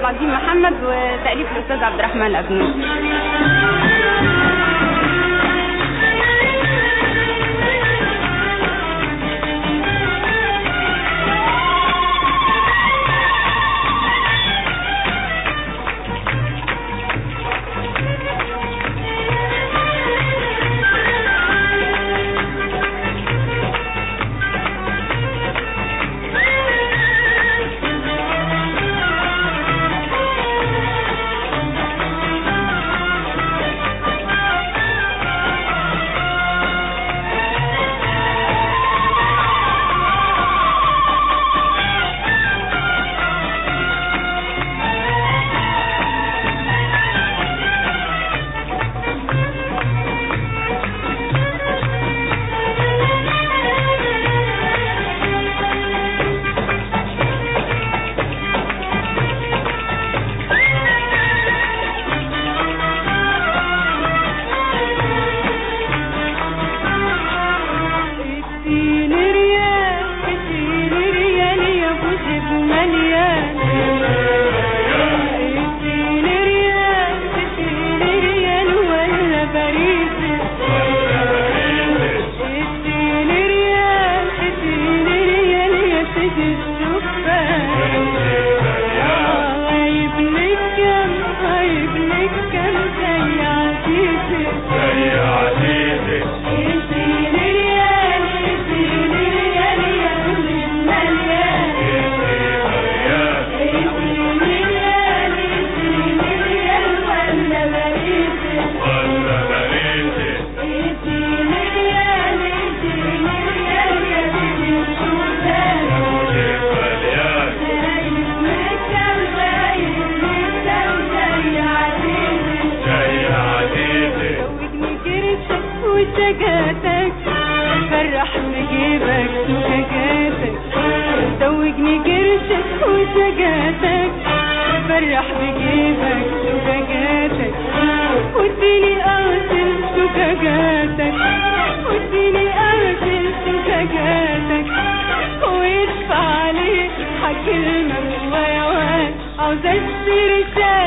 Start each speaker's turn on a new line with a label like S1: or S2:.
S1: العظيم محمد وتأليف الأستاذ عبد الرحمن أبنود
S2: اديني ريال اديني ريال يا ابو جيب مليان اديني ريال اديني ريال ولا باريس اديني ريال اديني ريال يا سيدي الشبان غايب لك كم غايب لك كم زي عزيزي اديني ريال اديني ريال يا ابو جيب مليان اديني ريال اديني ريال ولا باريس اديني ريال اديني ريال يا سيدي الشبان غايب لك كم غايب لك كم زي عزيزي زوجني كرشك وشجاتك فرح بجيبك وشجاتك زوجني كرشك وشجاتك فرح بجيبك وشجاتك واديني اغسل زجاجاتك واديني اغسل زجاجاتك ويدفع عليك حكلمة ويا واد عاوز اشتري شاي